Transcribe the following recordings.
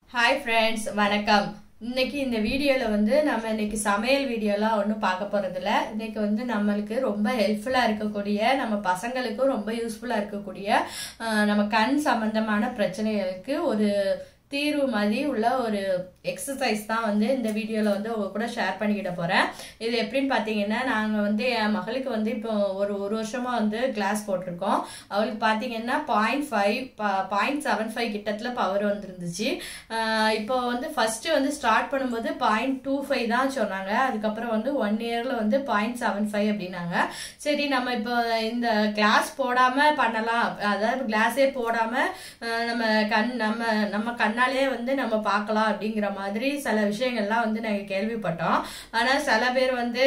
Hi friends வணக்கம் இன்னைக்கு இந்த வீடியோவில் வந்து நம்ம இன்னைக்கு சமையல் வீடியோலாம் ஒன்றும் பார்க்க போகிறதில்ல இன்னைக்கு வந்து நம்மளுக்கு ரொம்ப ஹெல்ப்ஃபுல்லாக இருக்கக்கூடிய நம்ம பசங்களுக்கும் ரொம்ப யூஸ்ஃபுல்லாக இருக்கக்கூடிய ஆஹ், நம்ம கண் சம்பந்தமான பிரச்சனைகளுக்கு ஒரு தீர்வு மாதிரி உள்ள ஒரு எக்ஸசைஸ் தான் வந்து இந்த வீடியோவில் வந்து உங்க கூட ஷேர் பண்ணிக்கிட போகிறேன் இது எப்படின்னு பார்த்தீங்கன்னா நாங்கள் வந்து என் மகளுக்கு வந்து இப்போ ஒரு ஒரு வருஷமாக வந்து கிளாஸ் போட்டிருக்கோம் அவளுக்கு பார்த்தீங்கன்னா point five point seven five கிட்டத்தில் பவர் வந்துருந்துச்சு ஆஹ் இப்போ வந்து ஃபர்ஸ்ட் வந்து ஸ்டார்ட் பண்ணும்போது பாயிண்ட் டூ ஃபைவ் தான் சொன்னாங்க அதுக்கப்புறம் வந்து ஒன் இயர்ல வந்து பாயிண்ட் செவன் ஃபைவ் அப்படின்னாங்க சரி நம்ம இப்போ இந்த கிளாஸ் போடாம பண்ணலாம் அதாவது கிளாஸே போடாம ஆஹ் நம்ம கண் நம்ம நம்ம கண்ணாலே வந்து நம்ம பார்க்கலாம் அப்படிங்கிற மாதிரி சில விஷயங்கள்லாம் வந்து நாங்கள் கேள்விப்பட்டோம் ஆனால் சில பேர் வந்து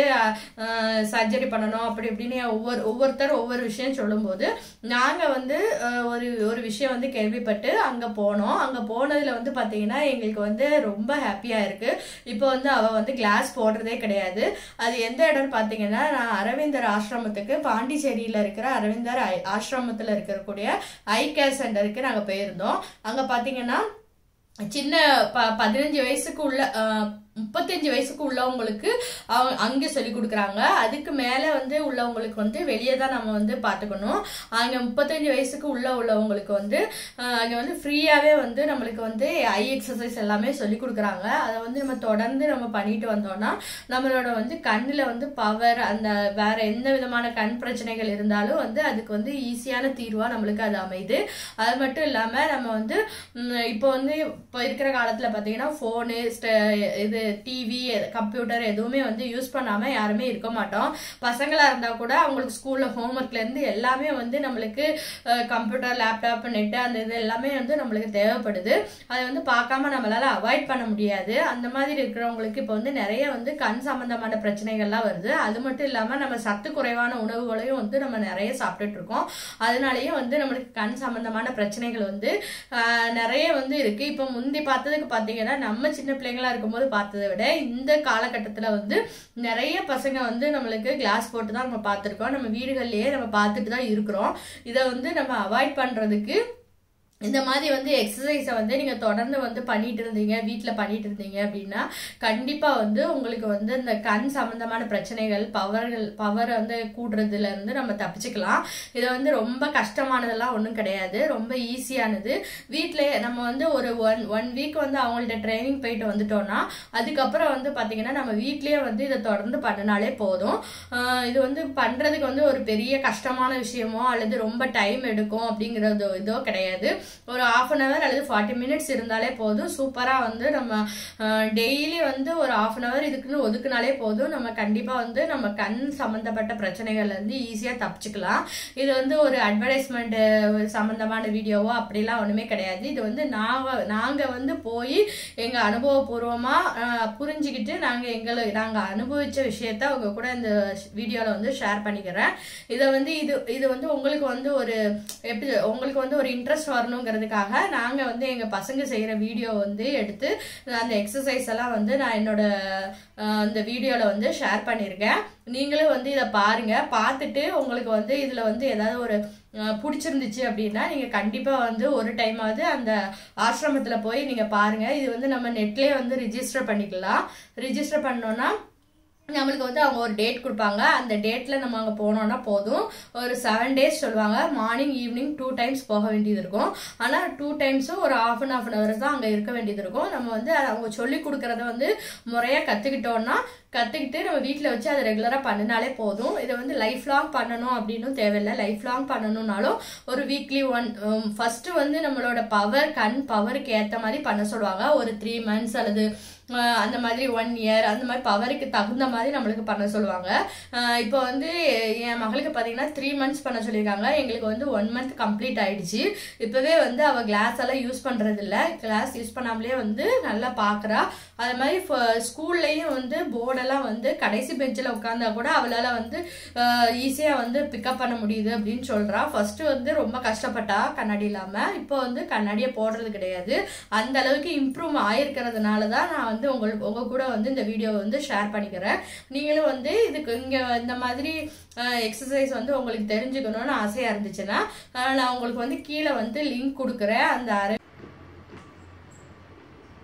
சர்ஜரி பண்ணணும் அப்படி இப்படின்னு ஒவ்வொரு ஒவ்வொருத்தர் ஒவ்வொரு விஷயம் சொல்லும்போது நாங்கள் வந்து ஆஹ் ஒரு ஒரு விஷயம் வந்து கேள்விப்பட்டு அங்கே போனோம் அங்கே போனதில் வந்து பார்த்தீங்கன்னா எங்களுக்கு வந்து ரொம்ப ஹாப்பியாக இருக்குது இப்போ வந்து அவள் வந்து கிளாஸ் போடுறதே கிடையாது அது எந்த இடம்னு பார்த்தீங்கன்னா நான் அரவிந்தர் ஆசிரமத்துக்கு பாண்டிச்சேரியில் இருக்கிற அரவிந்தர் ஐ- ஆசிரமத்தில் இருக்கக்கூடிய ஐ கேர் சென்டருக்கு நாங்கள் போயிருந்தோம் அங்கே பார்த்தீங்கன்னா சின்ன ப பதினஞ்சு வயசுக்கு உள்ள அஹ், முப்பத்தஞ்சு வயசுக்கு உள்ளவங்களுக்கு அவங்க அங்கே சொல்லி கொடுக்குறாங்க அதுக்கு மேலே வந்து உள்ளவங்களுக்கு வந்து வெளியே தான் நம்ம வந்து பார்த்துக்கணும் அங்கே முப்பத்தஞ்சு வயசுக்கு உள்ள உள்ளவங்களுக்கு வந்து அஹ், அங்கே வந்து ஃப்ரீயாகவே வந்து நம்மளுக்கு வந்து ஐ எக்ஸசைஸ் எல்லாமே சொல்லி கொடுக்குறாங்க அதை வந்து நம்ம தொடர்ந்து நம்ம பண்ணிட்டு வந்தோம்னா நம்மளோட வந்து கண்ணில் வந்து பவர் அந்த வேற எந்த விதமான கண் பிரச்சனைகள் இருந்தாலும் வந்து அதுக்கு வந்து ஈஸியான தீர்வாக நம்மளுக்கு அது அமையுது அது மட்டும் இல்லாமல் நம்ம வந்து ம், இப்போ வந்து இப்போ இருக்கிற காலத்தில் பார்த்தீங்கன்னா ஃபோனு இது டிவி கம்ப்யூட்டர் எதுவுமே வந்து யூஸ் பண்ணாமல் யாருமே இருக்க மாட்டோம் பசங்களாக இருந்தால் கூட அவங்களுக்கு ஸ்கூலில் ஹோம்ஒர்க்லேருந்து எல்லாமே வந்து நம்மளுக்கு கம்ப்யூட்டர் லேப்டாப் நெட்டு அந்த இது எல்லாமே வந்து நம்மளுக்கு தேவைப்படுது அதை வந்து பார்க்காம நம்மளால அவாய்ட் பண்ண முடியாது அந்த மாதிரி இருக்கிறவங்களுக்கு இப்போ வந்து நிறைய வந்து கண் சம்பந்தமான பிரச்சனைகள்லாம் வருது அது மட்டும் இல்லாமல் நம்ம சத்து குறைவான உணவுகளையும் வந்து நம்ம நிறைய சாப்பிட்டுட்டு இருக்கோம் அதனாலயும் வந்து நம்மளுக்கு கண் சம்பந்தமான பிரச்சனைகள் வந்து ஆஹ், நிறைய வந்து இருக்கு இப்போ முந்தி பார்த்ததுக்கு பார்த்தீங்கன்னா நம்ம சின்ன பிள்ளைங்களா இருக்கும்போது பார்த்ததை விட இந்த காலகட்டத்தில் வந்து நிறைய பசங்க வந்து நம்மளுக்கு கிளாஸ் போட்டு தான் நம்ம பார்த்துருக்கோம் நம்ம வீடுகள்லயே நம்ம பார்த்துட்டு தான் இருக்கிறோம் இதை வந்து நம்ம அவாய்ட் பண்றதுக்கு இந்த மாதிரி வந்து எக்ஸசைஸை வந்து நீங்கள் தொடர்ந்து வந்து பண்ணிட்டு இருந்தீங்க வீட்டில் பண்ணிட்டு இருந்தீங்க அப்படின்னா கண்டிப்பாக வந்து உங்களுக்கு வந்து இந்த கண் சம்பந்தமான பிரச்சனைகள் பவர்கள் பவர் வந்து கூடுறதுல இருந்து நம்ம தப்பிச்சுக்கலாம் இதை வந்து ரொம்ப கஷ்டமானதெல்லாம் ஒன்றும் கிடையாது ரொம்ப ஈஸியானது வீட்டிலேயே நம்ம வந்து ஒரு ஒன் ஒன் வீக் வந்து அவங்கள்ட்ட ட்ரைனிங் போயிட்டு வந்துட்டோம்னா அதுக்கப்புறம் வந்து பார்த்தீங்கன்னா நம்ம வீட்லேயே வந்து இதை தொடர்ந்து பண்ணினாலே போதும் ஆஹ் இது வந்து பண்ணுறதுக்கு வந்து ஒரு பெரிய கஷ்டமான விஷயமோ அல்லது ரொம்ப டைம் எடுக்கும் அப்படிங்கிறதோ இதோ கிடையாது ஒரு ஆஃப் அன் ஹவர் அல்லது ஃபார்ட்டி மினிட்ஸ் இருந்தாலே போதும் சூப்பராக வந்து நம்ம டெய்லி வந்து ஒரு ஆஃப் அன் ஹவர் இதுக்குன்னு ஒதுக்குனாலே போதும் நம்ம கண்டிப்பாக வந்து நம்ம கண் சம்மந்தப்பட்ட பிரச்சனைகள்ல இருந்து ஈஸியாக தப்பிச்சுக்கலாம் இது வந்து ஒரு அட்வர்டைஸ்மெண்ட் சம்மந்தமான வீடியோவோ அப்படிலாம் ஒன்றுமே கிடையாது இது வந்து நாங்கள் நாங்கள் வந்து போய் எங்கள் அனுபவபூர்வமாக புரிஞ்சுக்கிட்டு நாங்கள் எங்களை நாங்கள் அனுபவித்த விஷயத்த உங்க கூட இந்த வீடியோவில் வந்து ஷேர் பண்ணிக்கிறேன் இதை வந்து இது இது வந்து உங்களுக்கு வந்து ஒரு எப்படி உங்களுக்கு வந்து ஒரு இன்ட்ரெஸ்ட் வரணுங்கிறதுக்காக நாங்கள் வந்து எங்கள் பசங்க செய்கிற வீடியோ வந்து எடுத்து அந்த எக்ஸசைஸ் எல்லாம் வந்து நான் என்னோட அஹ், இந்த வீடியோவில் வந்து ஷேர் பண்ணியிருக்கேன் நீங்களும் வந்து இதை பாருங்க பார்த்துட்டு உங்களுக்கு வந்து இதில் வந்து ஏதாவது ஒரு அஹ், பிடிச்சிருந்துச்சு அப்படின்னா நீங்கள் கண்டிப்பாக வந்து ஒரு டைமாவது அந்த ஆசிரமத்தில் போய் நீங்கள் பாருங்கள் இது வந்து நம்ம நெட்லேயே வந்து ரிஜிஸ்டர் பண்ணிக்கலாம் ரிஜிஸ்டர் பண்ணோன்னா நம்மளுக்கு வந்து அவங்க ஒரு டேட் கொடுப்பாங்க அந்த டேட்ல நம்ம அங்கே போனோம்னா போதும் ஒரு செவன் டேஸ் சொல்லுவாங்க மார்னிங் ஈவினிங் டூ டைம்ஸ் போக வேண்டியது இருக்கும் ஆனால் டூ டைம்ஸும் ஒரு half an half an hours தான் அங்கே இருக்க வேண்டியது இருக்கும் நம்ம வந்து அதை அவங்க சொல்லி கொடுக்கறத வந்து முறையாக கற்றுக்கிட்டோம்னா கற்றுக்கிட்டு நம்ம வீட்டில் வச்சு அதை ரெகுலராக பண்ணினாலே போதும் இதை வந்து லைஃப் லாங் பண்ணணும் அப்படின்னும் தேவையில்லை லைஃப் லாங் பண்ணணும்னாலும் ஒரு வீக்லி ஒன் ஃபர்ஸ்ட் வந்து நம்மளோட பவர் கண் பவருக்கு ஏற்ற மாதிரி பண்ண சொல்லுவாங்க ஒரு த்ரீ மந்த்ஸ் அல்லது அஹ், அந்த மாதிரி ஒன் இயர் அந்த மாதிரி பவருக்கு தகுந்த மாதிரி நம்மளுக்கு பண்ண சொல்லுவாங்க அஹ், இப்போ வந்து என் மகளுக்கு பார்த்தீங்கன்னா த்ரீ மந்த்ஸ் பண்ண சொல்லியிருக்காங்க எங்களுக்கு வந்து ஒன் மந்த் கம்ப்ளீட் ஆயிடுச்சு இப்போவே வந்து அவள் கிளாஸ் எல்லாம் யூஸ் பண்ணுறது இல்ல கிளாஸ் யூஸ் பண்ணாமலே வந்து நல்லா பார்க்குறா அது மாதிரி ஸ்கூல்லையும் வந்து போர்டெல்லாம் வந்து கடைசி பெஞ்சில் உட்காந்தா கூட அவளால் வந்து ஈஸியாக வந்து பிக்கப் பண்ண முடியுது அப்படின்னு சொல்கிறா ஃபர்ஸ்ட் வந்து ரொம்ப கஷ்டப்பட்டா கண்ணாடி இல்லாமல் இப்போ வந்து கண்ணாடியை போடுறது கிடையாது அந்த அளவுக்கு இம்ப்ரூவ் ஆயிருக்கிறதுனால தான் நான் வந்து உங்களுக்கு உங்க கூட வந்து இந்த வீடியோ வந்து ஷேர் பண்ணிக்கிறேன் நீங்களும் வந்து இதுக்கு இங்கே இந்த மாதிரி எக்ஸசைஸ் வந்து உங்களுக்கு தெரிஞ்சுக்கணும்னு ஆசையாக இருந்துச்சுன்னா அஹ், நான் உங்களுக்கு வந்து கீழே வந்து லிங்க் கொடுக்குறேன் அந்த அரை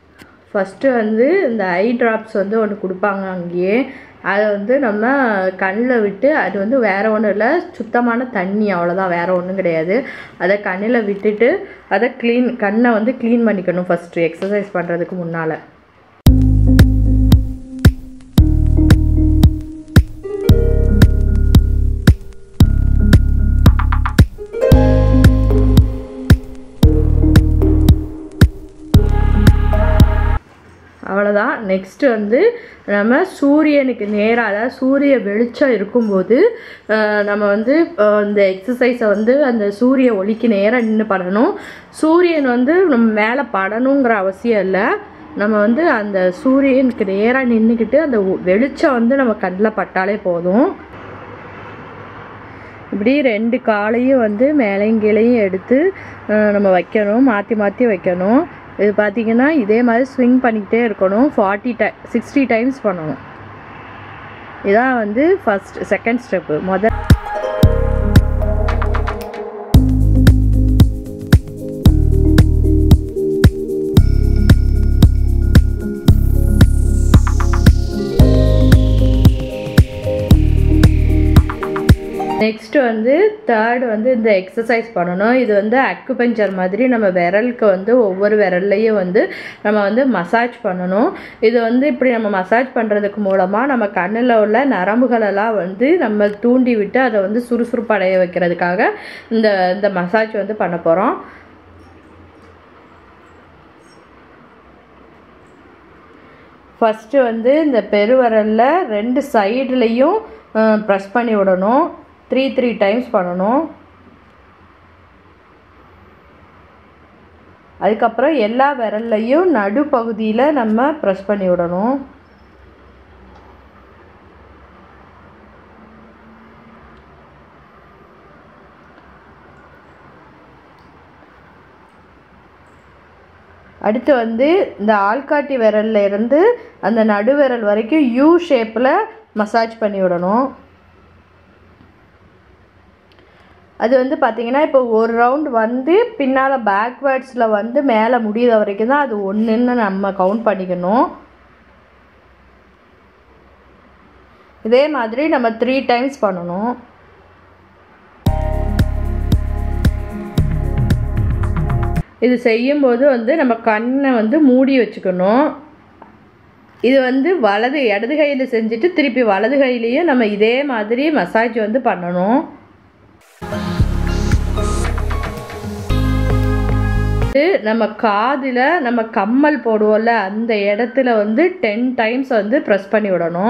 ஃபஸ்ட்டு வந்து இந்த ஐ ட்ராப்ஸ் வந்து ஒன்று கொடுப்பாங்க அங்கேயே அதை வந்து நம்ம கண்ணில் விட்டு அது வந்து வேறு ஒன்றும் இல்லை சுத்தமான தண்ணி அவ்வளோதான் வேறு ஒன்றும் கிடையாது அதை கண்ணில் விட்டுட்டு அதை க்ளீன் கண்ணை வந்து க்ளீன் பண்ணிக்கணும் ஃபஸ்ட்டு எக்ஸசைஸ் பண்ணுறதுக்கு முன்னால் அவ்வளோதான் நெக்ஸ்ட்டு வந்து நம்ம சூரியனுக்கு நேராக அதாவது சூரிய வெளிச்சம் இருக்கும்போது அஹ், நம்ம வந்து அஹ், இந்த எக்ஸசைஸை வந்து அந்த சூரிய ஒளிக்கு நேராக நின்று பண்ணணும் சூரியன் வந்து நம்ம மேலே படணுங்கிற அவசியம் இல்லை நம்ம வந்து அந்த சூரியனுக்கு நேராக நின்றுக்கிட்டு அந்த ஒ- வெளிச்சம் வந்து நம்ம கண்ணில் பட்டாலே போதும் இப்படி ரெண்டு காலையும் வந்து மேலையும் கீழையும் எடுத்து அஹ், நம்ம வைக்கணும் மாற்றி மாற்றி வைக்கணும் இது பார்த்திங்கன்னா இதே மாதிரி ஸ்விங் பண்ணிக்கிட்டே இருக்கணும் ஃபார்ட்டி டை சிக்ஸ்டி டைம்ஸ் பண்ணணும் இதான் வந்து ஃபஸ்ட் செகண்ட் ஸ்டெப்பு முதல் நெக்ஸ்ட் வந்து தேர்ட் வந்து இந்த எக்ஸசைஸ் பண்ணணும் இது வந்து அக்குபஞ்சர் மாதிரி நம்ம விரலுக்கு வந்து ஒவ்வொரு விரல்லையும் வந்து நம்ம வந்து மசாஜ் பண்ணணும் இது வந்து இப்படி நம்ம மசாஜ் பண்ணுறதுக்கு மூலமாக நம்ம கண்ணில் உள்ள நரம்புகளெல்லாம் வந்து நம்ம தூண்டி விட்டு அதை வந்து சுறுசுறுப்படைய வைக்கிறதுக்காக இந்த இந்த மசாஜ் வந்து பண்ண போகிறோம் ஃபஸ்ட்டு வந்து இந்த பெருவரலில் ரெண்டு சைடுலேயும் ப்ரெஸ் பண்ணி விடணும் த்ரீ த்ரீ டைம்ஸ் பண்ணணும் அதுக்கப்புறம் எல்லா விரல்லையும் நடுப்பகுதியில் நம்ம ப்ரெஸ் பண்ணி விடணும் அடுத்து வந்து இந்த ஆள்காட்டி விரல்ல இருந்து அந்த நடுவிரல் வரைக்கும் யூ ஷேப்பில் மசாஜ் பண்ணி விடணும் அது வந்து பார்த்திங்கன்னா இப்போ ஒரு ரவுண்ட் வந்து பின்னால் பேக்வேர்ட்ஸில் வந்து மேலே முடியிற வரைக்கும் தான் அது ஒன்றுன்னு நம்ம கவுண்ட் பண்ணிக்கணும் இதே மாதிரி நம்ம த்ரீ டைம்ஸ் பண்ணணும் இது செய்யும்போது வந்து நம்ம கண்ணை வந்து மூடி வச்சுக்கணும் இது வந்து வலது இடது கையில் செஞ்சுட்டு திருப்பி வலது கையிலையும் நம்ம இதே மாதிரி மசாஜ் வந்து பண்ணணும் இது நம்ம காதில் நம்ம கம்மல் போடுவோம்ல அந்த இடத்துல வந்து டென் டைம்ஸ் வந்து ப்ரெஸ் பண்ணி விடணும்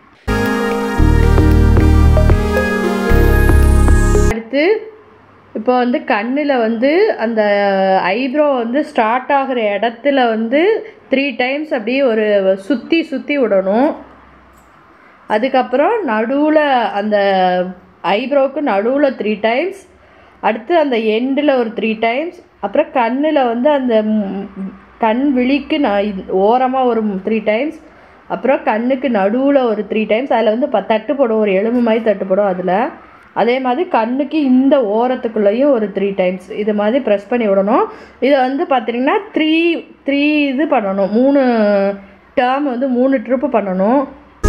அடுத்து இப்போ வந்து கண்ணில் வந்து அந்த ஐப்ரோ வந்து ஸ்டார்ட் ஆகிற இடத்துல வந்து த்ரீ டைம்ஸ் அப்படியே ஒரு சுற்றி சுற்றி விடணும் அதுக்கப்புறம் நடுவில் அந்த ஐப்ரோவுக்கு நடுவில் த்ரீ டைம்ஸ் அடுத்து அந்த எண்டில் ஒரு த்ரீ டைம்ஸ் அப்புறம் கண்ணில் வந்து அந்த ம், கண் விழிக்கு நான் ஓரமாக ஒரு த்ரீ டைம்ஸ் அப்புறம் கண்ணுக்கு நடுவில் ஒரு த்ரீ டைம்ஸ் அதில் வந்து ப தட்டுப்படும் ஒரு எலும்பு மாதிரி தட்டுப்படும் அதில் அதே மாதிரி கண்ணுக்கு இந்த ஓரத்துக்குள்ளேயும் ஒரு த்ரீ டைம்ஸ் இது மாதிரி ப்ரெஸ் பண்ணி விடணும் இதை வந்து பார்த்தீங்கன்னா த்ரீ த்ரீ இது பண்ணணும் மூணு டேர்ம் வந்து மூணு ட்ரிப்பு பண்ணணும்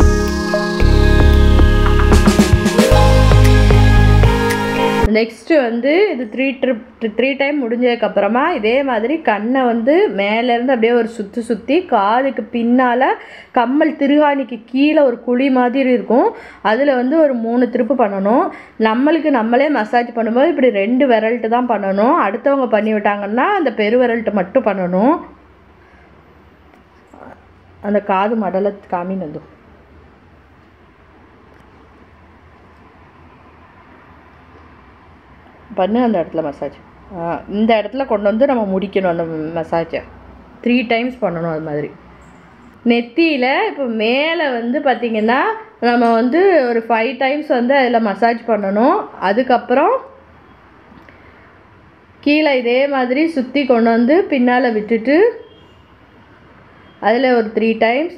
நெக்ஸ்ட்டு வந்து இது த்ரீ ட்ரிப் த்ரீ டைம் முடிஞ்சதுக்கப்புறமா இதே மாதிரி கண்ணை வந்து மேலேருந்து அப்படியே ஒரு சுற்றி சுற்றி காதுக்கு பின்னால் கம்மல் திருகாணிக்கு கீழே ஒரு குழி மாதிரி இருக்கும் அதில் வந்து ஒரு மூணு திருப்பு பண்ணணும் நம்மளுக்கு நம்மளே மசாஜ் பண்ணும்போது இப்படி ரெண்டு விரல்ட்டு தான் பண்ணணும் அடுத்தவங்க பண்ணி விட்டாங்கன்னா அந்த பெருவிரல்ட்டு மட்டும் பண்ணணும் அந்த காது மடலை காமின்னு வந்து பண்ணு அந்த இடத்துல மசாஜ் இந்த இடத்துல கொண்டு வந்து நம்ம முடிக்கணும் அந்த மசாஜை த்ரீ டைம்ஸ் பண்ணணும் அது மாதிரி நெத்தியில் இப்போ மேலே வந்து பார்த்திங்கன்னா நம்ம வந்து ஒரு ஃபைவ் டைம்ஸ் வந்து அதில் மசாஜ் பண்ணணும் அதுக்கப்புறம் கீழே இதே மாதிரி சுற்றி கொண்டு வந்து பின்னால் விட்டுட்டு அதில் ஒரு த்ரீ டைம்ஸ்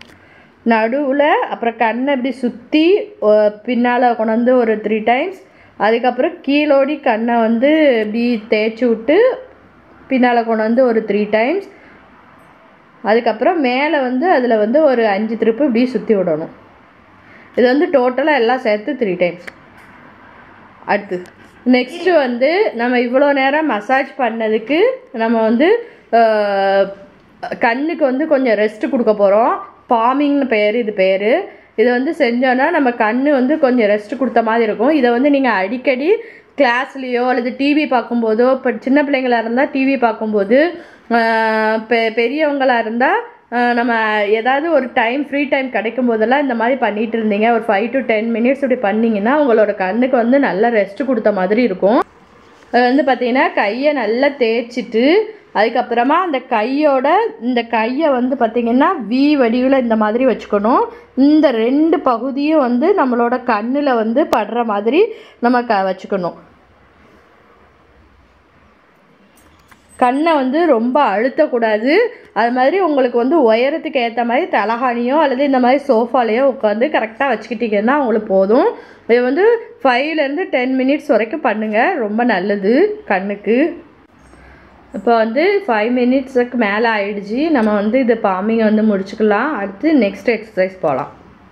நடுவில் அப்புறம் கண்ணை இப்படி சுற்றி பின்னால் கொண்டு வந்து ஒரு த்ரீ டைம்ஸ் அதுக்கப்புறம் கீழோடி கண்ணை வந்து இப்படி தேய்ச்சி விட்டு பின்னால் கொண்டு வந்து ஒரு த்ரீ டைம்ஸ் அதுக்கப்புறம் மேலே வந்து அதில் வந்து ஒரு அஞ்சு திருப்பு இப்படி சுற்றி விடணும் இது வந்து டோட்டலாக எல்லாம் சேர்த்து த்ரீ டைம்ஸ் அடுத்து நெக்ஸ்ட்டு வந்து நம்ம இவ்வளோ நேரம் மசாஜ் பண்ணதுக்கு நம்ம வந்து அஹ், கண்ணுக்கு வந்து கொஞ்சம் ரெஸ்ட் கொடுக்க போகிறோம் பாமிங்னு பேர் இது பேர் இதை வந்து செஞ்சோன்னா நம்ம கண்ணு வந்து கொஞ்சம் ரெஸ்ட் கொடுத்த மாதிரி இருக்கும் இதை வந்து நீங்கள் அடிக்கடி கிளாஸ்லேயோ அல்லது டிவி பார்க்கும்போதோ இப்போ சின்ன பிள்ளைங்களா இருந்தால் டிவி பார்க்கும்போது அஹ், பெ பெரியவங்களா இருந்தால் நம்ம ஏதாவது ஒரு டைம் ஃப்ரீ டைம் கிடைக்கும் போதெல்லாம் இந்த மாதிரி பண்ணிட்டு இருந்தீங்க ஒரு ஃபைவ் டு டென் மினிட்ஸ் இப்படி பண்ணீங்கன்னா உங்களோட கண்ணுக்கு வந்து நல்ல ரெஸ்ட் கொடுத்த மாதிரி இருக்கும் அது வந்து பார்த்தீங்கன்னா கையை நல்லா தேய்ச்சிட்டு அதுக்கப்புறமா அந்த கையோட இந்த கையை வந்து பார்த்திங்கன்னா வி வடிவில் இந்த மாதிரி வச்சுக்கணும் இந்த ரெண்டு பகுதியும் வந்து நம்மளோட கண்ணில் வந்து படுற மாதிரி நம்ம க வச்சுக்கணும் கண்ணை வந்து ரொம்ப அழுத்தக்கூடாது அது மாதிரி உங்களுக்கு வந்து உயரத்துக்கு ஏற்ற மாதிரி தலகாணியோ அல்லது இந்த மாதிரி சோஃபாலேயோ உட்காந்து கரெக்டாக வச்சுக்கிட்டிங்கன்னா உங்களுக்கு போதும் இது வந்து ஃபைவ்லேருந்து டென் மினிட்ஸ் வரைக்கும் பண்ணுங்கள் ரொம்ப நல்லது கண்ணுக்கு இப்போ வந்து ஃபைவ் மினிட்ஸுக்கு மேலே ஆயிடுச்சு நம்ம வந்து இது பாமிங்கை வந்து முடிச்சுக்கலாம் அடுத்து நெக்ஸ்ட் எக்ஸசைஸ் போகலாம்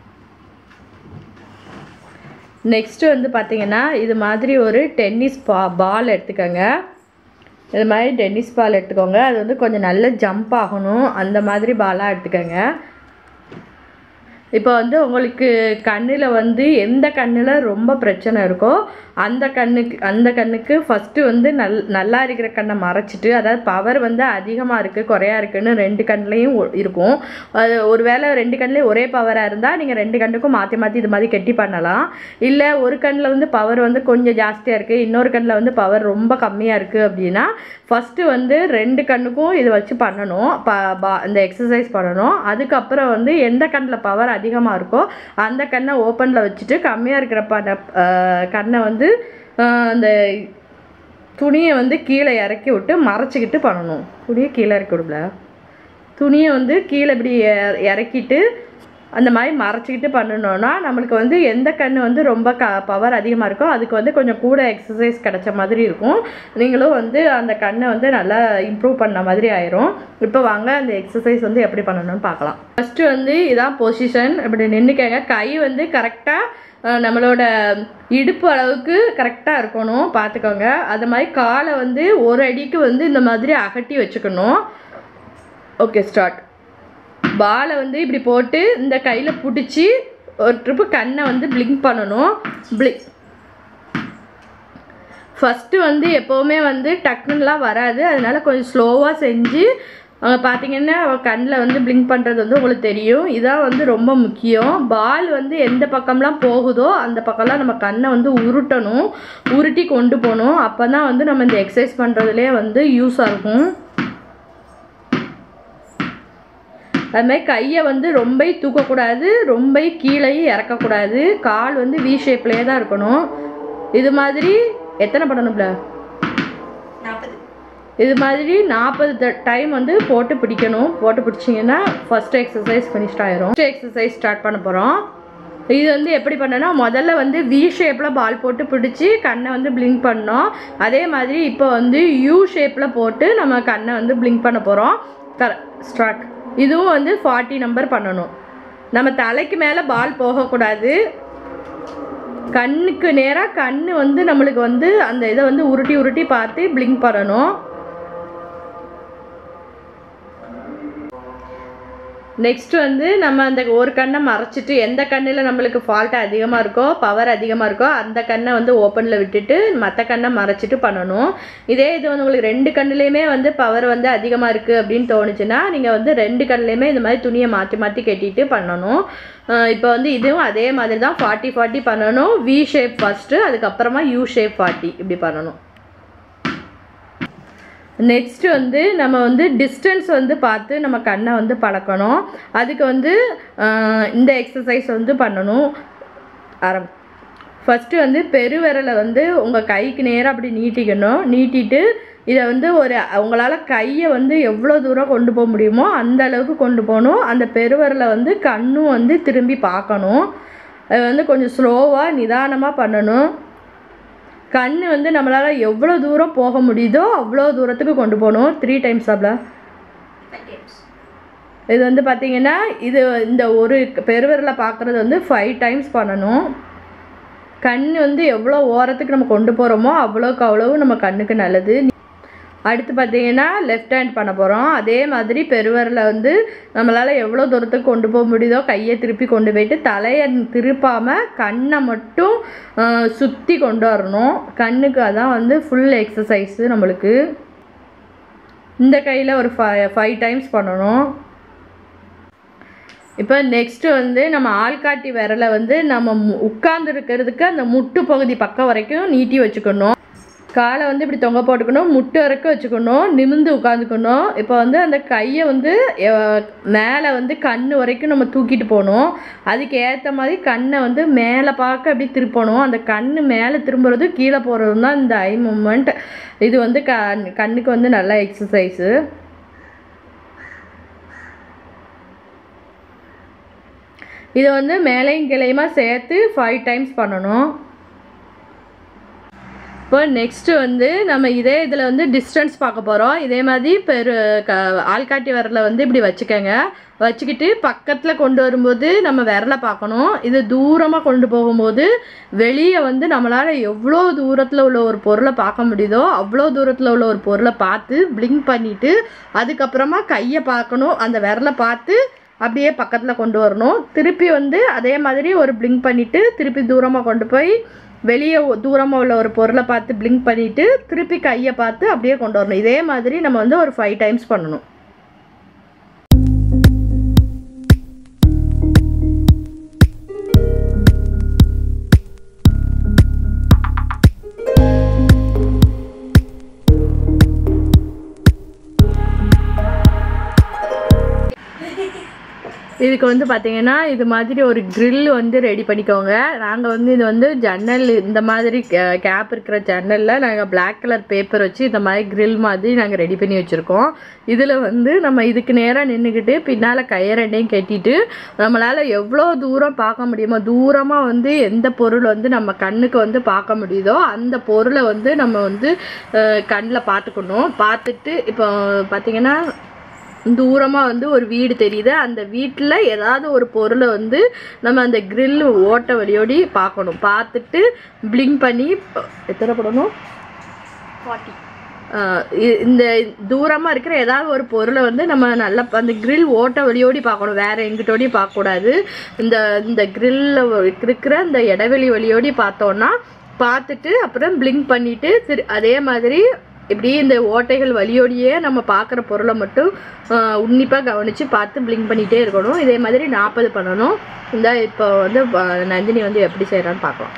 நெக்ஸ்ட்டு வந்து பார்த்தீங்கன்னா இது மாதிரி ஒரு டென்னிஸ் பா பால் எடுத்துக்கோங்க இது மாதிரி டென்னிஸ் பால் எடுத்துக்கோங்க அது வந்து கொஞ்சம் நல்ல ஜம்ப் ஆகணும் அந்த மாதிரி பாலாக எடுத்துக்கோங்க இப்போ வந்து உங்களுக்கு கண்ணில் வந்து எந்த கண்ணில் ரொம்ப பிரச்சனை இருக்கோ அந்த கண்ணுக்கு அந்த கண்ணுக்கு ஃபஸ்ட்டு வந்து நல் நல்லா இருக்கிற கண்ணை மறைச்சிட்டு அதாவது பவர் வந்து அதிகமாக இருக்குது குறையா இருக்குன்னு ரெண்டு கண்ணுலேயும் இருக்கும் அது ஒரு வேளை ரெண்டு கண்ணுலேயும் ஒரே பவராக இருந்தால் நீங்கள் ரெண்டு கண்ணுக்கும் மாற்றி மாற்றி இது மாதிரி கெட்டி பண்ணலாம் இல்லை ஒரு கண்ணில் வந்து பவர் வந்து கொஞ்சம் ஜாஸ்தியாக இருக்குது இன்னொரு கண்ணில் வந்து பவர் ரொம்ப கம்மியாக இருக்குது அப்படின்னா ஃபஸ்ட்டு வந்து ரெண்டு கண்ணுக்கும் இது வச்சு பண்ணணும் ப பா இந்த எக்ஸசைஸ் பண்ணணும் அதுக்கப்புறம் வந்து எந்த கண்ணில் பவர் அதிகமாக இருக்கோ அந்த கண்ணை ஓப்பனில் வச்சுட்டு கம்மியாக இருக்கிற பண்ண கண்ணை வந்து அஹ், அந்த துணியை வந்து கீழே இறக்கி விட்டு மறைச்சிக்கிட்டு பண்ணணும் துணியை கீழே இறக்கி விடுல துணியை வந்து கீழே இப்படி இற- இறக்கிட்டு அந்த மாதிரி மறைச்சிக்கிட்டு பண்ணணும்னா நம்மளுக்கு வந்து எந்த கண் வந்து ரொம்ப க பவர் அதிகமாக இருக்கோ அதுக்கு வந்து கொஞ்சம் கூட எக்ஸசைஸ் கிடைச்ச மாதிரி இருக்கும் நீங்களும் வந்து அந்த கண்ணை வந்து நல்லா இம்ப்ரூவ் பண்ண மாதிரி ஆயிரும் இப்போ வாங்க அந்த எக்ஸசைஸ் வந்து எப்படி பண்ணணும்னு பார்க்கலாம் ஃபஸ்ட்டு வந்து இதான் பொசிஷன் இப்படி நின்றுக்கங்க கை வந்து கரெக்டாக நம்மளோட இடுப்பு அளவுக்கு கரெக்டாக இருக்கணும் பார்த்துக்கோங்க அது மாதிரி காலை வந்து ஒரு அடிக்கு வந்து இந்த மாதிரி அகட்டி வச்சுக்கணும் ஓகே ஸ்டார்ட் பாலை வந்து இப்படி போட்டு இந்த கையில் பிடிச்சி ஒரு ட்ரிப்பு கண்ணை வந்து பிளிங்க் பண்ணணும் பிளிக் ஃபஸ்ட்டு வந்து எப்போவுமே வந்து டக்குன்னுலாம் வராது அதனால கொஞ்சம் ஸ்லோவாக செஞ்சு அஹ், பார்த்தீங்கன்னா கண்ணில் வந்து பிளிங்க் பண்ணுறது வந்து உங்களுக்கு தெரியும் இதான் வந்து ரொம்ப முக்கியம் பால் வந்து எந்த பக்கம்லாம் போகுதோ அந்த பக்கம்லாம் நம்ம கண்ணை வந்து உருட்டணும் உருட்டி கொண்டு போகணும் அப்போ தான் வந்து நம்ம இந்த எக்ஸசைஸ் பண்ணுறதுலே வந்து யூஸ் ஆகும் அது மாதிரி கையை வந்து ரொம்ப தூக்கக்கூடாது ரொம்ப கீழேயும் இறக்கக்கூடாது கால் வந்து வி ஷேப்லேயே தான் இருக்கணும் இது மாதிரி எத்தனை பண்ணணும்ல நாற்பது இது மாதிரி நாற்பது டைம் வந்து போட்டு பிடிக்கணும் போட்டு பிடிச்சிங்கன்னா ஃபஸ்ட்டு எக்ஸசைஸ் ஃபினிஷ்ட் ஆயிரும் ஃபஸ்ட்டு எக்ஸசைஸ் ஸ்டார்ட் பண்ண போகிறோம் இது வந்து எப்படி பண்ணனா முதல்ல வந்து வி ஷேப்பில் பால் போட்டு பிடிச்சி கண்ணை வந்து பிளிங்க் பண்ணோம் அதே மாதிரி இப்போ வந்து யூ ஷேப்பில் போட்டு நம்ம கண்ணை வந்து பிளிங்க் பண்ண போகிறோம் கர ஸ்டார்ட் இதுவும் வந்து ஃபார்ட்டி நம்பர் பண்ணணும் நம்ம தலைக்கு மேலே பால் போகக்கூடாது கண்ணுக்கு நேராக கண்ணு வந்து நம்மளுக்கு வந்து அந்த இதை வந்து உருட்டி உருட்டி பார்த்து பிளிங்க் பண்ணணும் நெக்ஸ்ட் வந்து நம்ம அந்த ஒரு கண்ணை மறைச்சிட்டு எந்த கண்ணில் நம்மளுக்கு ஃபால்ட் அதிகமாக இருக்கோ பவர் அதிகமாக இருக்கோ அந்த கண்ணை வந்து ஓப்பனில் விட்டுட்டு மற்ற கண்ணை மறைச்சிட்டு பண்ணணும் இதே இது வந்து உங்களுக்கு ரெண்டு கண்ணுலேயுமே வந்து பவர் வந்து அதிகமாக இருக்குது அப்படின்னு தோணுச்சுன்னா நீங்கள் வந்து ரெண்டு கண்ணுலேயுமே இந்த மாதிரி துணியை மாற்றி மாற்றி கட்டிட்டு பண்ணணும் இப்போ வந்து இதுவும் அதே மாதிரி தான் ஃபார்ட்டி ஃபார்ட்டி பண்ணணும் வி ஷேப் ஃபஸ்ட்டு அதுக்கப்புறமா யூ ஷேப் ஃபார்ட்டி இப்படி பண்ணணும் நெக்ஸ்ட் வந்து நம்ம வந்து டிஸ்டன்ஸ் வந்து பார்த்து நம்ம கண்ணை வந்து பழக்கணும் அதுக்கு வந்து ஆஹ், இந்த எக்ஸசைஸ் வந்து பண்ணணும் ஆரம் ஃபஸ்ட்டு வந்து பெருவிரலை வந்து உங்கள் கைக்கு நேராக அப்படி நீட்டிக்கணும் நீட்டிட்டு இதை வந்து ஒரு உங்களால் கையை வந்து எவ்வளோ தூரம் கொண்டு போக முடியுமோ அந்த அளவுக்கு கொண்டு போகணும் அந்த பெருவிரலை வந்து கண்ணும் வந்து திரும்பி பார்க்கணும் அது வந்து கொஞ்சம் ஸ்லோவாக நிதானமாக பண்ணணும் கண் வந்து நம்மளால் எவ்வளோ தூரம் போக முடியுதோ அவ்வளோ தூரத்துக்கு கொண்டு போகணும் த்ரீ டைம்ஸ் ஆப்ல ஃபைவ் டைம்ஸ் இது வந்து பார்த்தீங்கன்னா இது இந்த ஒரு பெருவிரலை பார்க்குறது வந்து ஃபைவ் டைம்ஸ் பண்ணணும் கண் வந்து எவ்வளோ ஓரத்துக்கு நம்ம கொண்டு போகிறோமோ அவ்வளோக்கு அவ்வளவு நம்ம கண்ணுக்கு நல்லது அடுத்து பார்த்தீங்கன்னா லெஃப்ட் ஹேண்ட் பண்ண போகிறோம் அதே மாதிரி பெருவரில் வந்து நம்மளால் எவ்வளோ தூரத்துக்கு கொண்டு போக முடியுதோ கையை திருப்பி கொண்டு போயிட்டு தலையை திருப்பாமல் கண்ணை மட்டும் சுற்றி கொண்டு வரணும் கண்ணுக்கு அதான் வந்து ஃபுல் எக்ஸசைஸு நம்மளுக்கு இந்த கையில் ஒரு ஃபை ஃபைவ் டைம்ஸ் பண்ணணும் இப்போ நெக்ஸ்ட்டு வந்து நம்ம ஆள்காட்டி விரலை வந்து நம்ம உட்கார்ந்து இருக்கிறதுக்கு அந்த முட்டு பகுதி பக்கம் வரைக்கும் நீட்டி வச்சுக்கணும் காலை வந்து இப்படி தொங்க போட்டுக்கணும் முட்டு வரைக்கும் வச்சுக்கணும் நிமிந்து உட்காந்துக்கணும் இப்போ வந்து அந்த கையை வந்து அஹ், மேலே வந்து கண் வரைக்கும் நம்ம தூக்கிட்டு போகணும் அதுக்கு ஏற்ற மாதிரி கண்ணை வந்து மேலே பார்க்க அப்படி திருப்பணும் அந்த கண் மேலே திரும்புறது கீழே போகிறது தான் இந்த ஐ மூமெண்ட் இது வந்து கண் கண்ணுக்கு வந்து நல்ல எக்ஸசைஸு இதை வந்து மேலையும் கிளையுமா சேர்த்து ஃபைவ் டைம்ஸ் பண்ணணும் இப்போ நெக்ஸ்ட்டு வந்து நம்ம இதே இதில் வந்து டிஸ்டன்ஸ் பார்க்க போகிறோம் இதே மாதிரி பெரு க ஆள்காட்டி விரலை வந்து இப்படி வச்சுக்கோங்க வச்சுக்கிட்டு பக்கத்தில் கொண்டு வரும்போது நம்ம விரலை பார்க்கணும் இது தூரமாக கொண்டு போகும்போது வெளியே வந்து நம்மளால் எவ்வளோ தூரத்தில் உள்ள ஒரு பொருளை பார்க்க முடியுதோ அவ்வளோ தூரத்தில் உள்ள ஒரு பொருளை பார்த்து பிளிங்க் பண்ணிவிட்டு அதுக்கப்புறமா கையை பார்க்கணும் அந்த விரலை பார்த்து அப்படியே பக்கத்தில் கொண்டு வரணும் திருப்பி வந்து அதே மாதிரி ஒரு பிளிங்க் பண்ணிவிட்டு திருப்பி தூரமாக கொண்டு போய் வெளியே தூரமாக உள்ள ஒரு பொருளை பார்த்து பிளிங்க் பண்ணிவிட்டு திருப்பி கையை பார்த்து அப்படியே கொண்டு வரணும் இதே மாதிரி நம்ம வந்து ஒரு ஃபைவ் டைம்ஸ் பண்ணணும் இதுக்கு வந்து பார்த்தீங்கன்னா இது மாதிரி ஒரு grill வந்து ரெடி பண்ணிக்கோங்க நாங்கள் வந்து இது வந்து ஜன்னல் இந்த மாதிரி கேப் இருக்கிற ஜன்னலில் நாங்கள் Black கலர் பேப்பர் வச்சு இந்த மாதிரி grill மாதிரி நாங்கள் ரெடி பண்ணி வச்சுருக்கோம் இதில் வந்து நம்ம இதுக்கு நேராக நின்றுக்கிட்டு பின்னால் கையை ரெண்டையும் கட்டிட்டு நம்மளால் எவ்வளோ தூரம் பார்க்க முடியுமோ தூரமாக வந்து எந்த பொருள் வந்து நம்ம கண்ணுக்கு வந்து பார்க்க முடியுதோ அந்த பொருளை வந்து நம்ம வந்து கண்ணில் பார்த்துக்கணும் பார்த்துட்டு இப்போ பார்த்தீங்கன்னா தூரமாக வந்து ஒரு வீடு தெரியுது அந்த வீட்டில் ஏதாவது ஒரு பொருளை வந்து நம்ம அந்த grill ஓட்ட வழியோடி பார்க்கணும் பார்த்துட்டு பிளிங்க் பண்ணி எத்தனை படணும் ஃபார்ட்டி ஆஹ் இ- இந்த தூரமாக இருக்கிற ஏதாவது ஒரு பொருளை வந்து நம்ம நல்லா ப- அந்த grill ஓட்ட வழியோடி பார்க்கணும் வேற எங்கிட்டோடையும் பார்க்கக்கூடாது இந்த இந்த கிரில்ல இருக்கிற இந்த இடைவெளி வழியோடி பார்த்தோன்னா பார்த்துட்டு அப்புறம் பிளிங்க் பண்ணிட்டு திரு அதே மாதிரி இப்படி இந்த ஓட்டைகள் வழியோடியே நம்ம பார்க்குற பொருளை மட்டும் உன்னிப்பாக கவனித்து பார்த்து பிளிங்க் பண்ணிகிட்டே இருக்கணும் இதே மாதிரி நாற்பது பண்ணணும் இந்த இப்போ வந்து ப- நந்தினி வந்து எப்படி செய்கிறான்னு பார்க்கலாம்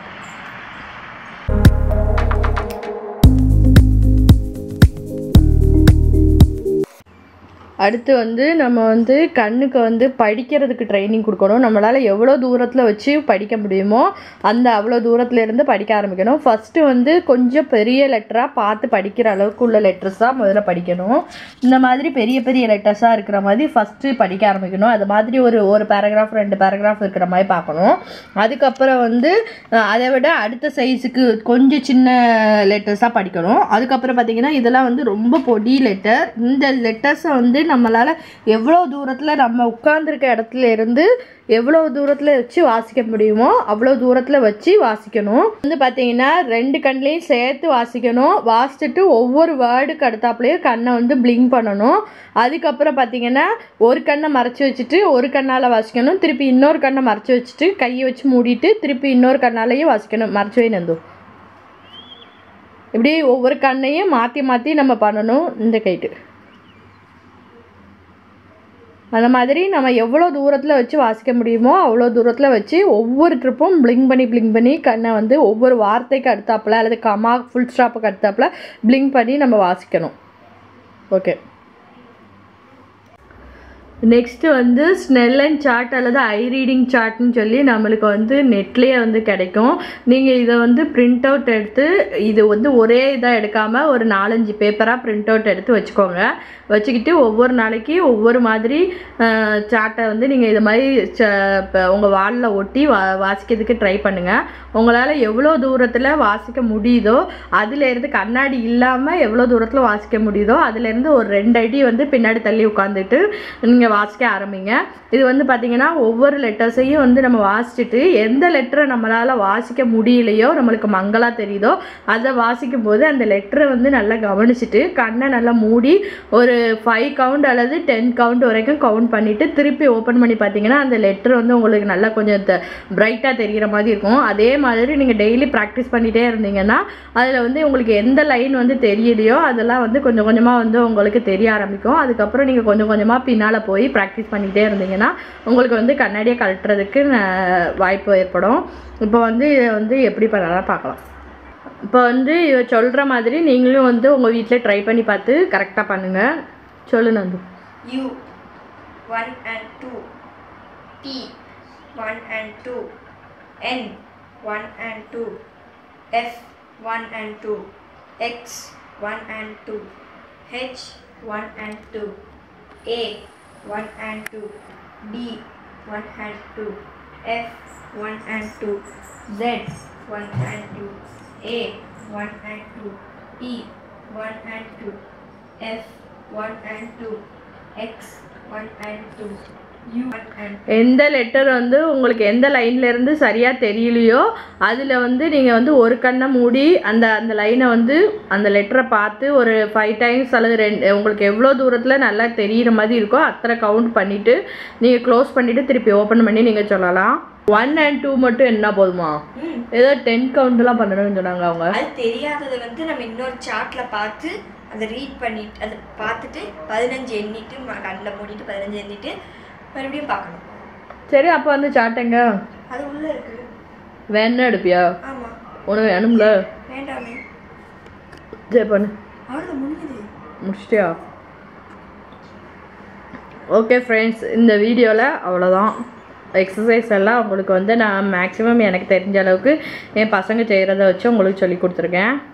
அடுத்து வந்து நம்ம வந்து கண்ணுக்கு வந்து படிக்கிறதுக்கு ட்ரைனிங் கொடுக்கணும் நம்மளால் எவ்வளோ தூரத்தில் வச்சு படிக்க முடியுமோ அந்த அவ்வளோ தூரத்துல இருந்து படிக்க ஆரம்பிக்கணும் ஃபஸ்ட்டு வந்து கொஞ்சம் பெரிய லெட்டராக பார்த்து படிக்கிற அளவுக்கு உள்ள லெட்டர்ஸ் தான் முதல்ல படிக்கணும் இந்த மாதிரி பெரிய பெரிய லெட்டர்ஸாக இருக்கிற மாதிரி ஃபஸ்ட்டு படிக்க ஆரம்பிக்கணும் அது மாதிரி ஒரு ஒரு பேராகிராஃப் ரெண்டு பேராகிராஃப் இருக்கிற மாதிரி பார்க்கணும் அதுக்கப்புறம் வந்து அஹ், அதை விட அடுத்த சைஸுக்கு கொஞ்சம் சின்ன லெட்டர்ஸாக படிக்கணும் அதுக்கப்புறம் பார்த்தீங்கன்னா இதெல்லாம் வந்து ரொம்ப பொடி லெட்டர் இந்த லெட்டர்ஸை வந்து நம்மளால் எவ்வளோ தூரத்தில் நம்ம உட்கார்ந்துருக்க இடத்துல இருந்து எவ்வளோ தூரத்தில் வச்சு வாசிக்க முடியுமோ அவ்வளோ தூரத்தில் வச்சு வாசிக்கணும் வந்து பார்த்தீங்கன்னா ரெண்டு கண்ணிலையும் சேர்த்து வாசிக்கணும் வாசிச்சுட்டு ஒவ்வொரு வேர்டுக்கு அடுத்தாப்புலேயும் கண்ணை வந்து பிளிங்க் பண்ணணும் அதுக்கப்புறம் பார்த்தீங்கன்னா ஒரு கண்ணை மறைச்சி வச்சுட்டு ஒரு கண்ணால் வாசிக்கணும் திருப்பி இன்னொரு கண்ணை மறைச்சி வச்சுட்டு கையை வச்சு மூடிட்டு திருப்பி இன்னொரு கண்ணாலையும் வாசிக்கணும் மறைச்சி வை நந்து இப்படி ஒவ்வொரு கண்ணையும் மாற்றி மாற்றி நம்ம பண்ணணும் இந்த கைட்டு அந்த மாதிரி நம்ம எவ்வளோ தூரத்தில் வச்சு வாசிக்க முடியுமோ அவ்வளோ தூரத்தில் வச்சு ஒவ்வொரு ட்ரிப்பும் பிளிங்க் பண்ணி பிளிங்க் பண்ணி கண்ணை வந்து ஒவ்வொரு வார்த்தைக்கு அடுத்தாப்புல அல்லது கமா ஃபுல் ஸ்டாப்புக்கு அடுத்தாப்புல பிளிங்க் பண்ணி நம்ம வாசிக்கணும் ஓகே நெக்ஸ்ட் வந்து ஸ்னெல்லன் சார்ட் அல்லது ஐ ரீடிங் சார்ட்னு சொல்லி நம்மளுக்கு வந்து நெட்லேயே வந்து கிடைக்கும் நீங்கள் இதை வந்து பிரிண்ட் அவுட் எடுத்து இது வந்து ஒரே இதாக எடுக்காமல் ஒரு நாலஞ்சு பேப்பராக பிரிண்ட் அவுட் எடுத்து வச்சுக்கோங்க வச்சுக்கிட்டு ஒவ்வொரு நாளைக்கு ஒவ்வொரு மாதிரி சார்ட்டை வந்து நீங்கள் இது மாதிரி இப்போ உங்கள் வாலில் ஒட்டி வா வாசிக்கிறதுக்கு ட்ரை பண்ணுங்கள் உங்களால் எவ்வளோ தூரத்தில் வாசிக்க முடியுதோ அதுலேருந்து கண்ணாடி இல்லாமல் எவ்வளோ தூரத்தில் வாசிக்க முடியுதோ அதுலேருந்து ஒரு ரெண்டு அடி வந்து பின்னாடி தள்ளி உட்காந்துட்டு நீங்கள் வாசிக்க ஆரம்பிங்க இது வந்து பார்த்தீங்கன்னா ஒவ்வொரு லெட்டர்ஸையும் வந்து நம்ம வாசிச்சுட்டு எந்த லெட்டரை நம்மளால் வாசிக்க முடியலையோ நம்மளுக்கு மங்கலாக தெரியுதோ அதை வாசிக்கும் போது அந்த லெட்டரை வந்து நல்லா கவனிச்சுட்டு கண்ணை நல்லா மூடி ஒரு ஃபைவ் கவுண்ட் அல்லது டென் கவுண்ட் வரைக்கும் கவுண்ட் பண்ணிவிட்டு திருப்பி ஓப்பன் பண்ணி பார்த்தீங்கன்னா அந்த லெட்டர் வந்து உங்களுக்கு நல்லா கொஞ்சம் பிரைட்டாக தெரிகிற மாதிரி இருக்கும் அதே மாதிரி நீங்கள் டெய்லி ப்ராக்டிஸ் பண்ணிகிட்டே இருந்தீங்கன்னா அதில் வந்து உங்களுக்கு எந்த லைன் வந்து தெரியலையோ அதெல்லாம் வந்து கொஞ்சம் கொஞ்சமாக வந்து உங்களுக்கு தெரிய ஆரம்பிக்கும் அதுக்கப்புறம் நீங்கள் கொஞ்சம் கொஞ்சமாக பின்னால் போய் ப்ராக்டிஸ் பண்ணிகிட்டே இருந்தீங்கன்னா உங்களுக்கு வந்து கண்ணாடியை கழட்டுறதுக்கு ந- வாய்ப்பு ஏற்படும் இப்போ வந்து இதை வந்து எப்படி பண்ணலாம் பார்க்கலாம் இப்போ வந்து இவ சொல்கிற மாதிரி நீங்களும் வந்து உங்கள் வீட்டில் ட்ரை பண்ணி பார்த்து கரெக்டாக பண்ணுங்கள் சொல்லு Nandu U. 1 and 2. T. 1 and 2. N. 1 and 2. F. 1 and 2. X. 1 and 2. H. 1 and 2. A. 1 and 2. B. 1 and 2. F. 1 and 2. Z. 1 and 2. A. 1 and 2. P. 1 and 2. F. 1 and 2. X. 1 and 2. U. 1 and எந்த letter வந்து உங்களுக்கு எந்த லைன்ல இருந்து சரியாக தெரியலையோ அதில் வந்து நீங்கள் வந்து ஒரு கண்ணை மூடி அந்த அந்த லைனை வந்து அந்த லெட்டரை பார்த்து ஒரு ஃபைவ் டைம்ஸ் அல்லது ரெண்டு உங்களுக்கு எவ்வளோ தூரத்தில் நல்லா தெரியிற மாதிரி இருக்கோ அத்தனை கவுண்ட் பண்ணிவிட்டு நீங்கள் க்ளோஸ் பண்ணிவிட்டு திருப்பி ஓப்பன் பண்ணி நீங்கள் சொல்லலாம் ஒன் அண்ட் டூ மட்டும் என்ன போதுமா ம். ஏதோ டென் கவுண்ட்லாம் பண்ணணும்னு சொன்னாங்க அவங்க அது தெரியாததை வந்து நம்ம இன்னொரு சார்ட்ல பார்த்து அதை ரீட் பண்ணிட்டு அதை பார்த்துட்டு பதினஞ்சு எண்ணிட்டு ம- கண்ணில் மூடிட்டு பதினஞ்சு எண்ணிட்டு மறுபடியும் பார்க்கணும் சரி அப்போ வந்து சாட்டங்க அது உள்ள இருக்கு வேணும் எடுப்பியா ஆமா உனக்கு வேணும்ல வேண்டாமே சரி பண்ணு அவ்வளோ முடியுது முடிச்சிட்டியா ஓகே ஃப்ரெண்ட்ஸ் இந்த வீடியோவில் அவ்வளோதான் எக்ஸசைஸ் எல்லாம் உங்களுக்கு வந்து நான் மேக்ஸிமம் எனக்கு தெரிஞ்ச அளவுக்கு என் பசங்க செய்கிறத வச்சு உங்களுக்கு சொல்லி கொடுத்துருக்கேன்